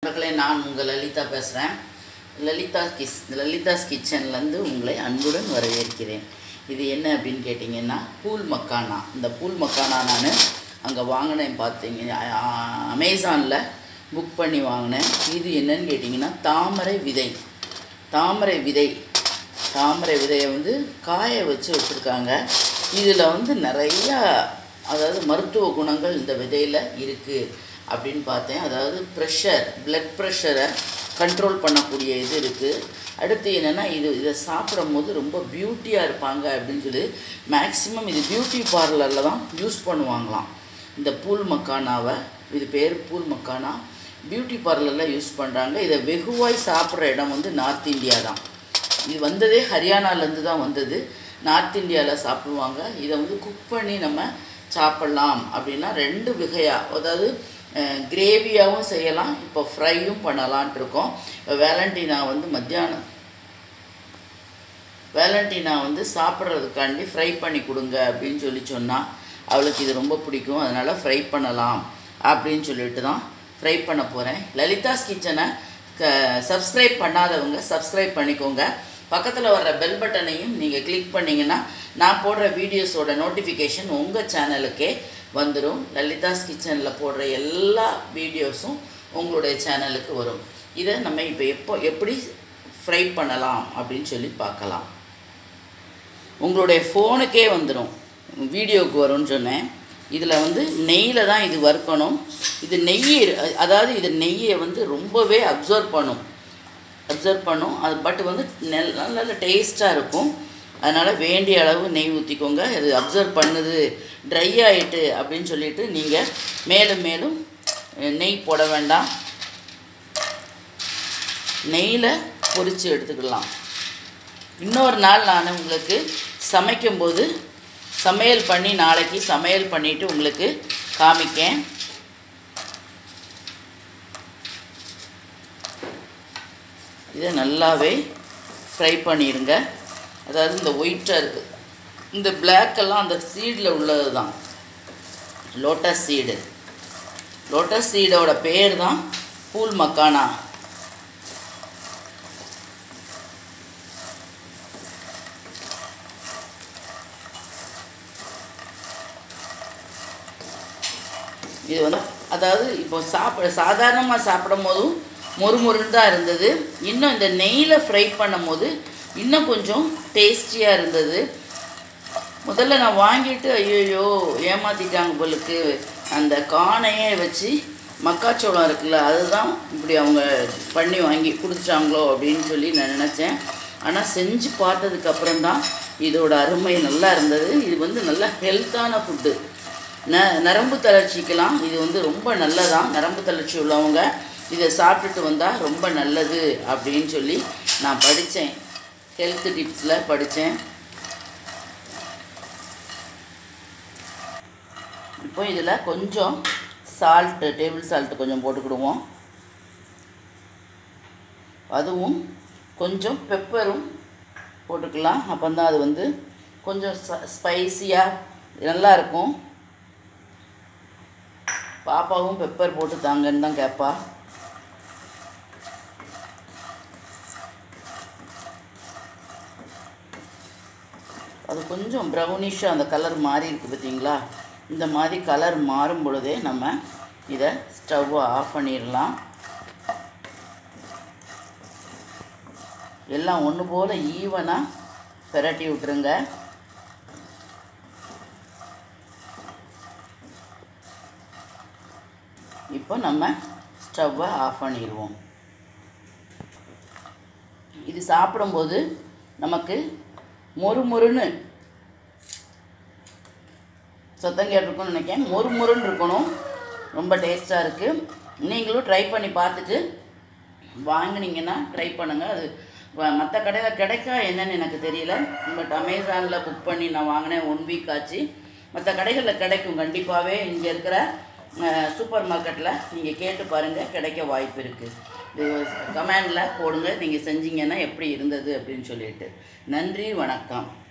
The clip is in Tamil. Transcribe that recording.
மக்களே நான் உங்கள் லலிதா பேசுகிறேன் லலிதா கிஸ் லலிதாஸ் கிச்சன்லேருந்து உங்களை அன்புடன் வரவேற்கிறேன் இது என்ன அப்படின்னு கேட்டிங்கன்னா பூல் மக்கானா இந்த பூல் மக்கானா நான் அங்கே வாங்கினேன் பார்த்தீங்க அமேசானில் புக் பண்ணி வாங்கினேன் இது என்னன்னு கேட்டிங்கன்னா தாமரை விதை தாமரை விதை தாமரை விதையை வந்து காய வச்சு வச்சுருக்காங்க இதில் வந்து நிறையா அதாவது மருத்துவ குணங்கள் இந்த விதையில் இருக்குது அப்படின்னு பார்த்தேன் அதாவது ப்ரெஷர் பிளட் ப்ரெஷரை கண்ட்ரோல் பண்ணக்கூடிய இது இருக்குது அடுத்து என்னென்னா இது இதை சாப்பிடும் போது ரொம்ப பியூட்டியாக இருப்பாங்க அப்படின்னு சொல்லி மேக்ஸிமம் இது பியூட்டி பார்லரில் தான் யூஸ் பண்ணுவாங்களாம் இந்த பூல் மக்கானாவை இது பேர் பூல் மக்கானா பியூட்டி பார்லரில் யூஸ் பண்ணுறாங்க இதை வெகுவாய் சாப்பிட்ற இடம் வந்து நார்த் இந்தியா தான் இது வந்ததே ஹரியானாலேருந்து தான் வந்தது நார்த் இந்தியாவில் சாப்பிடுவாங்க இதை வந்து குக் பண்ணி நம்ம சாப்பிட்லாம் அப்படின்னா ரெண்டு வகையாக அதாவது கிரேவியாகவும் செய்யலாம் இப்போ ஃப்ரையும் பண்ணலான்ட்டு இருக்கோம் இப்போ வேலண்டினா வந்து மத்தியானம் வேலண்டினா வந்து சாப்பிட்றதுக்காண்டி ஃப்ரை பண்ணி கொடுங்க அப்படின்னு சொல்லி சொன்னால் அவளுக்கு இது ரொம்ப பிடிக்கும் அதனால் ஃப்ரை பண்ணலாம் அப்படின்னு சொல்லிட்டு தான் ஃப்ரை பண்ண போகிறேன் லலிதாஸ் கிச்சனை க சப்ஸ்கிரைப் பண்ணாதவங்க சப்ஸ்கிரைப் பண்ணிக்கோங்க பக்கத்தில் வர்ற பெல் பட்டனையும் நீங்கள் கிளிக் பண்ணிங்கன்னா நான் போடுற வீடியோஸோட நோட்டிஃபிகேஷன் உங்கள் சேனலுக்கே வந்துடும் லலிதாஸ் கிச்சனில் போடுற எல்லா வீடியோஸும் உங்களுடைய சேனலுக்கு வரும் இதை நம்ம இப்போ எப்போ எப்படி ஃப்ரை பண்ணலாம் அப்படின்னு சொல்லி பார்க்கலாம் உங்களுடைய ஃபோனுக்கே வந்துடும் வீடியோவுக்கு வரும்னு சொன்னேன் இதில் வந்து நெய்யில் தான் இது வறுக்கணும் இது நெய் அதாவது இது நெய்யை வந்து ரொம்பவே அப்சர்வ் பண்ணும் அப்சர்வ் பண்ணும் அது பட் வந்து நெல் நல்ல டேஸ்ட்டாக இருக்கும் அதனால் வேண்டிய அளவு நெய் ஊற்றிக்கோங்க இது அப்சர்வ் பண்ணுது ட்ரை ஆகிட்டு அப்படின்னு சொல்லிட்டு நீங்கள் மேலும் மேலும் நெய் போட வேண்டாம் நெய்யில் பொரித்து எடுத்துக்கலாம் இன்னொரு நாள் நான் உங்களுக்கு சமைக்கும்போது சமையல் பண்ணி நாளைக்கு சமையல் பண்ணிவிட்டு உங்களுக்கு காமிக்கேன் இதை நல்லாவே ஃப்ரை பண்ணிடுங்க அதாவது இந்த ஒயிட்டாக இருக்குது இந்த பிளாக்கெல்லாம் அந்த சீடில் உள்ளது தான் லோட்டஸ் சீடு லோட்டஸ் சீடோட பேர் தான் பூல் மக்கானா இது வந்து அதாவது இப்போ சாப்பிட சாதாரணமாக சாப்பிடும் போதும் மொறுமொறுன்னு தான் இருந்தது இன்னும் இந்த நெய்யில் ஃப்ரை பண்ணும் போது இன்னும் கொஞ்சம் டேஸ்டியாக இருந்தது முதல்ல நான் வாங்கிட்டு ஐயோயோ ஏமாற்றிட்டாங்க போலுக்கு அந்த காணையே வச்சு மக்காச்சோளம் இருக்குல்ல அதுதான் இப்படி அவங்க பண்ணி வாங்கி கொடுத்துட்டாங்களோ அப்படின்னு சொல்லி நான் நினச்சேன் ஆனால் செஞ்சு பார்த்ததுக்கப்புறம் தான் இதோட அருமை நல்லா இருந்தது இது வந்து நல்ல ஹெல்த்தான ஃபுட்டு ந நரம்பு தளர்ச்சிக்கெலாம் இது வந்து ரொம்ப நல்லதான் நரம்பு தளர்ச்சி உள்ளவங்க இதை சாப்பிட்டுட்டு வந்தால் ரொம்ப நல்லது அப்படின்னு சொல்லி நான் படித்தேன் ஹெல்த் டிப்ஸில் படித்தேன் இப்போ இதில் கொஞ்சம் சால்ட்டு டேபிள் சால்ட்டு கொஞ்சம் போட்டுக்கிடுவோம் அதுவும் கொஞ்சம் பெப்பரும் போட்டுக்கலாம் அப்போ தான் அது வந்து கொஞ்சம் ஸ்பைஸியாக நல்லாயிருக்கும் பாப்பாவும் பெப்பர் போட்டு தாங்கன்னு தான் கேட்பா அது கொஞ்சம் ப்ரௌனிஷாக அந்த கலர் மாறி இருக்குது பார்த்தீங்களா இந்த மாதிரி கலர் மாறும் பொழுதே நம்ம இதை ஸ்டவ்வை ஆஃப் பண்ணிடலாம் எல்லாம் ஒன்று போல் ஈவனாக பெரட்டி விட்டுருங்க இப்போ நம்ம ஸ்டவ்வை ஆஃப் பண்ணிடுவோம் இது சாப்பிடும்போது நமக்கு மொறு மொறுன்னு சத்தம் கேட்டிருக்குன்னு நினைக்கிறேன் மொறு மொறுன்னு இருக்கணும் ரொம்ப டேஸ்ட்டாக இருக்குது நீங்களும் ட்ரை பண்ணி பார்த்துட்டு வாங்கினீங்கன்னா ட்ரை பண்ணுங்கள் அது மற்ற கடையில் கிடைக்கா என்னன்னு எனக்கு தெரியல பட் அமேசானில் புக் பண்ணி நான் வாங்கினேன் ஒன் வீக் ஆச்சு மற்ற கடைகளில் கிடைக்கும் கண்டிப்பாகவே இங்கே இருக்கிற சூப்பர் மார்க்கெட்டில் நீங்கள் கேட்டு பாருங்கள் கிடைக்க வாய்ப்பு இருக்குது இது கமெண்டில் போடுங்க நீங்கள் செஞ்சீங்கன்னா எப்படி இருந்தது அப்படின்னு சொல்லிட்டு நன்றி வணக்கம்